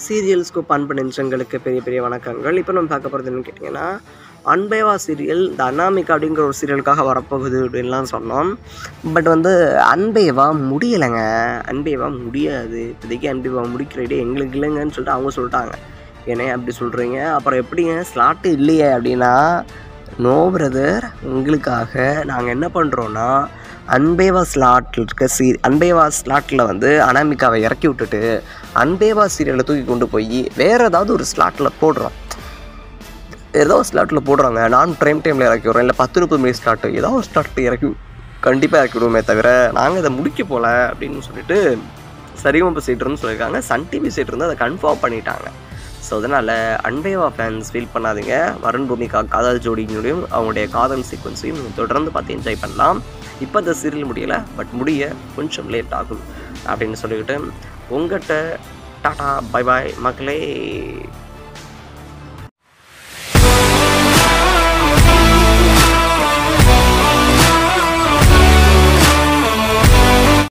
சீரியல்ஸ்க்கு பண்பு நெஞ்சங்களுக்கு பெரிய பெரிய வணக்கங்கள் இப்போ நம்ம பார்க்க போகிறது என்னன்னு கேட்டிங்கன்னா அன்பேவா சீரியல் இந்த அனாமிகா அப்படிங்கிற ஒரு சீரியலுக்காக வரப்போகுது அப்படின்லாம் சொன்னோம் பட் வந்து அன்பேவா முடியலைங்க அன்பேவா முடியாது இப்போதைக்கு அன்பேவா முடிக்கிற idea எங்களுக்கு இல்லைங்கன்னு சொல்லிட்டு அவங்க சொல்லிட்டாங்க ஏன்னா அப்படி சொல்கிறீங்க அப்புறம் எப்படிங்க ஸ்லாட்டு இல்லையே அப்படின்னா நோ பிரதர் உங்களுக்காக நாங்கள் என்ன பண்ணுறோன்னா அன்பேவா ஸ்லாட்டில் இருக்க சீ அன்பேவா ஸ்லாட்டில் வந்து அனாமிகாவை இறக்கி விட்டுட்டு அன்பேவா சீரியலை தூக்கி கொண்டு போய் வேறு ஏதாவது ஒரு ஸ்லாட்டில் போடுறோம் ஏதோ ஒரு ஸ்லாட்டில் போடுறாங்க நான் ப்ரைம் டைமில் இறக்கி விட்றோம் இல்லை பத்து முப்பது மணி ஸ்லாட்டு ஏதோ ஒரு ஸ்லாட்டில் இறக்கி கண்டிப்பாக இறக்கி விடுவோமே தவிர நாங்கள் இதை முடிக்க போகல அப்படின்னு சொல்லிட்டு சரிகமப்ப சீட்டுன்னு சொல்லியிருக்காங்க சன் டிவி சீட் இருந்து அதை கன்ஃபார்ம் பண்ணிட்டாங்க ஸோ அதனால் அன்பேவா ஃபேன்ஸ் ஃபீல் பண்ணாதீங்க வருண் பூமிகா காதல் ஜோடியினுடையும் அவங்களுடைய காதல் சீக்வன்ஸையும் நீங்கள் தொடர்ந்து பார்த்து என்ஜாய் பண்ணலாம் இப்போ இந்த சீரியல் முடியலை பட் முடிய கொஞ்சம் லேட் ஆகும் அப்படின்னு சொல்லிக்கிட்டு உங்கள்கிட்ட டாடா பை பாய் மக்களே